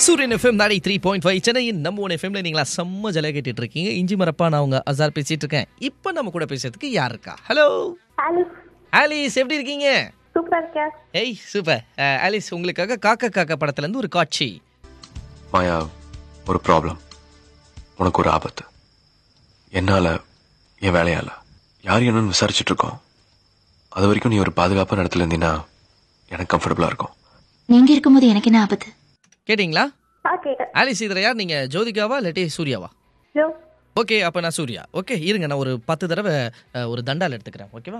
சூரியன் எஃப்எம் நாடி three point five சென்னையின் நம்ம ஒன் எஃப்எம்ல நீங்களா செம்ம ஜலையா கேட்டுட்டு இருக்கீங்க இஞ்சி மரப்பா நான் உங்க அசார் பேசிட்டு இருக்கேன் இப்போ நம்ம கூட பேசுறதுக்கு யார் இருக்கா ஹலோ ஆலிஸ் ஆலிஸ் எப்படி இருக்கீங்க சூப்பரா இருக்கேன் ஏய் சூப்பர் அஹ், ஆலிஸ் உங்களுக்காக காக்கா காக்கா படத்துல இருந்து ஒரு காட்சி மாயா ஒரு ப்ராப்ளம் உனக்கு ஒரு ஆபத்து என்னால என் வேலையால யார் என்னன்னு விசாரிச்சுட்டு இருக்கோம் அது வரைக்கும் நீ ஒரு பாதுகாப்பான இடத்துல இருந்தீங்கன்னா எனக்கு கம்ஃபர்டபுளா இருக்கும் நீங்க இருக்கும்போது எனக்கு என்ன ஆபத்து கேட்டிங்களா ஆ கேட்டேன் ஆலிஸ் இதுல யார் நீங்க ஜோதிகாவா இல்லாட்டி சூர்யாவா ஜோ ஓகே அப்போ நான் சூர்யா ஓகே இருங்க நான் ஒரு பத்து தடவை அஹ், ஒரு தண்டால் எடுத்துக்கிறேன் ஓகேவா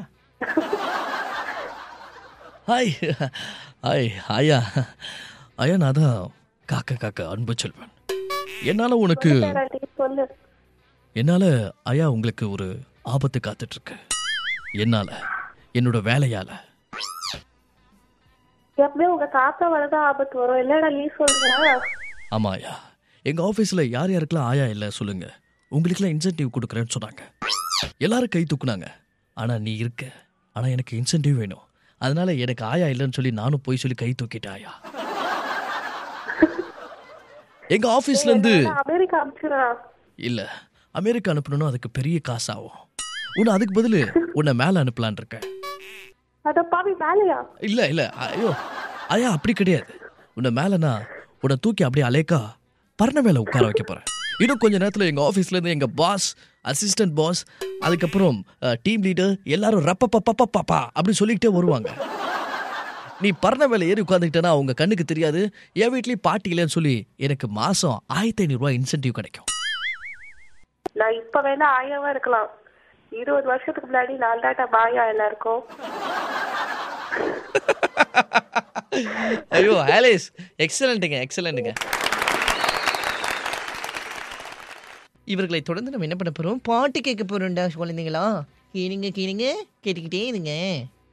ஹாய் ஹாய் ஆயா ஆயா நான் தான் காக்க காக்க அன்பு செல்வன் என்னால் உனக்கு கேராண்டி, சொல்லு என்னால் ஆயா உங்களுக்கு ஒரு ஆபத்து காத்துட்டு இருக்கு என்னால் என்னோட வேலையால் எப்பவுமே உங்க தாத்தா வரதான் ஆபத்து வரும் என்னடா நீ சொல்ற ஆமா ஆயா எங்கள் ஆஃபீஸில் யார் யாருக்கெல்லாம் ஆயா இல்லை சொல்லுங்க உங்களுக்கெல்லாம் இன்சென்டிவ் கொடுக்குறேன்னு சொன்னாங்க எல்லாரும் கை தூக்குனாங்க ஆனால் நீ இருக்க ஆனால் எனக்கு இன்சென்டிவ் வேணும் அதனால எனக்கு ஆயா இல்லைன்னு சொல்லி நானும் போய் சொல்லி கை தூக்கிட்டேன் ஆயா எங்கள் ஆஃபீஸ்லேருந்து நான் அமெரிக்கா அனுப்பிச்சுடா இல்ல அமெரிக்கா அனுப்பணும்னா அதுக்கு பெரிய காசு ஆகும் உன்னை அதுக்கு பதிலு உன்னை மேல அனுப்பலான் இருக்கேன் அத பாவி வேலையா இல்ல இல்ல ஐயோ ஐயா அப்படி கிடையாது உன்னை மேலனா உன்னை தூக்கி அப்படியே அலேக்கா பரண மேல உட்கார வைக்க போறேன் இன்னும் கொஞ்ச நேரத்துல எங்க ஆபீஸ்ல இருந்து எங்க பாஸ் அசிஸ்டன்ட் பாஸ் அதுக்கப்புறம் டீம் லீடர் எல்லாரும் ரப்ப பப்ப பாப்பா அப்படி சொல்லிக்கிட்டே வருவாங்க நீ பரண மேல ஏறி உட்காந்துக்கிட்டேன்னா அவங்க கண்ணுக்கு தெரியாது என் வீட்லயும் பாட்டி இல்லைன்னு சொல்லி எனக்கு மாசம் ஆயிரத்தி ஐநூறு ரூபாய் இன்சென்டிவ் கிடைக்கும் நான் இப்ப வேணா ஆயாவா இருக்கலாம் இருபது வருஷத்துக்கு முன்னாடி நான் தாட்டா பாயா எல்லாருக்கும் ஐயோ ஆலிஸ் எக்ஸலண்ட்டுங்க எக்ஸலண்ட்டுங்க இவர்களை தொடர்ந்து நம்ம என்ன பண்ண போறோம் பாட்டு கேட்க போறோம்டா குழந்தைங்களா கீனுங்க கீனுங்க கேட்டுக்கிட்டே இருங்க